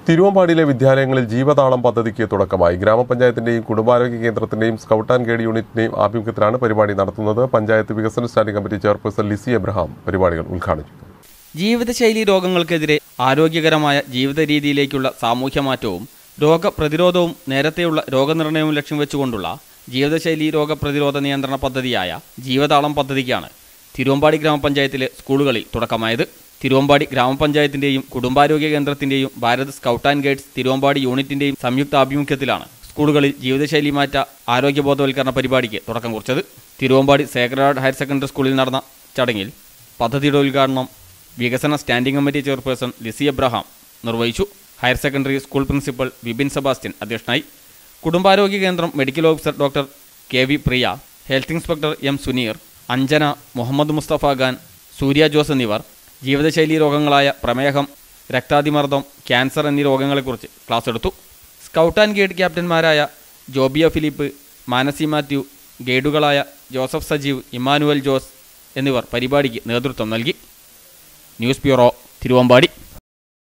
തിരുവമ്പാടിയിലെ വിദ്യാലയങ്ങളിൽ ജീവതാളം പദ്ധതിക്ക് തുടക്കമായി ഗ്രാമപഞ്ചായത്തിന്റെയും കുടുംബാരോഗ്യ കേന്ദ്രത്തിന്റെയും സ്കൗട്ട് ആൻഡ് ഗൈഡ് യൂണിറ്റിന്റെയും ആഭിമുഖ്യത്തിലാണ് പരിപാടി നടത്തുന്നത് പഞ്ചായത്ത് വികസന standing committee chairperson Lissy Abraham പരിപാടികൾ ഉദ്ഘാടനം ചെയ്തു ജീവിതശൈലി രോഗങ്ങൾക്കെതിരെ ആരോഗ്യകരമായ ജീവിത രീതിയിലേക്കുള്ള സാമൂഹ്യ മാറ്റവും രോഗപ്രതിരോധവും നേരത്തെയുള്ള രോഗനിർണയവും ലക്ഷ്യം വെച്ചുകൊണ്ടുള്ള ജീവിതശൈലി രോഗപ്രതിരോധ നിയന്ത്രണ പദ്ധതിയായ ജീവതാളം പദ്ധതിക്കാണ് തിരുവമ്പാടി ഗ്രാമപഞ്ചായത്തിലെ സ്കൂളുകളിൽ തുടക്കമായത് തിരുവമ്പാടി ഗ്രാമപഞ്ചായത്തിന്റെയും കുടുംബാരോഗ്യ കേന്ദ്രത്തിന്റെയും Bharat scout and guides Thiruvambady യൂണിറ്റിന്റെയും സംയുക്ത ആഭിമുഖ്യത്തിലാണ് സ്കൂളുകളിൽ ജീവിതശൈലി മാറ്റ ആരോഗ്യ ബോധവൽക്കരണ പരിപാടിക്ക് തുടക്കം കുറിച്ചത് തിരുവമ്പാടി സേക്രഡ് ഹയർ സെക്കൻഡറി സ്കൂളിൽ നടന്ന ചടങ്ങിൽ പദ്ധതിയുടെ ഉദ്ഘാടനം വികസന standing committee chairperson Lissy Abraham നിർവഹിച്ചു higher secondary school principal Vipin Sebastian അധ്യക്ഷനായി കുടുംബാരോഗ്യ കേന്ദ്രം medical officer doctor K V Priya health inspector M Suneer Anjana Muhammad Mustafa Khan Surya Jose എന്നിവർ ജീവിതശൈലി രോഗങ്ങളായ പ്രമേഹം രക്താതിമർദ്ദം ക്യാൻസർ എന്നീ രോഗങ്ങളെക്കുറിച്ച് ക്ലാസ് എടുത്തു സ്കൗട്ട് ആൻഡ് ഗൈഡ് ക്യാപ്റ്റന്മാരായ ജോബിയ ഫിലിപ്പ് മാനസി മാത്യു ഗൈഡുകളായ ജോസഫ് സജീവ് ഇമ്മാനുവൽ ജോസ് എന്നിവർ പരിപാടിക്ക് നേതൃത്വം നൽകി ന്യൂസ് ബ്യൂറോ തിരുവമ്പാടി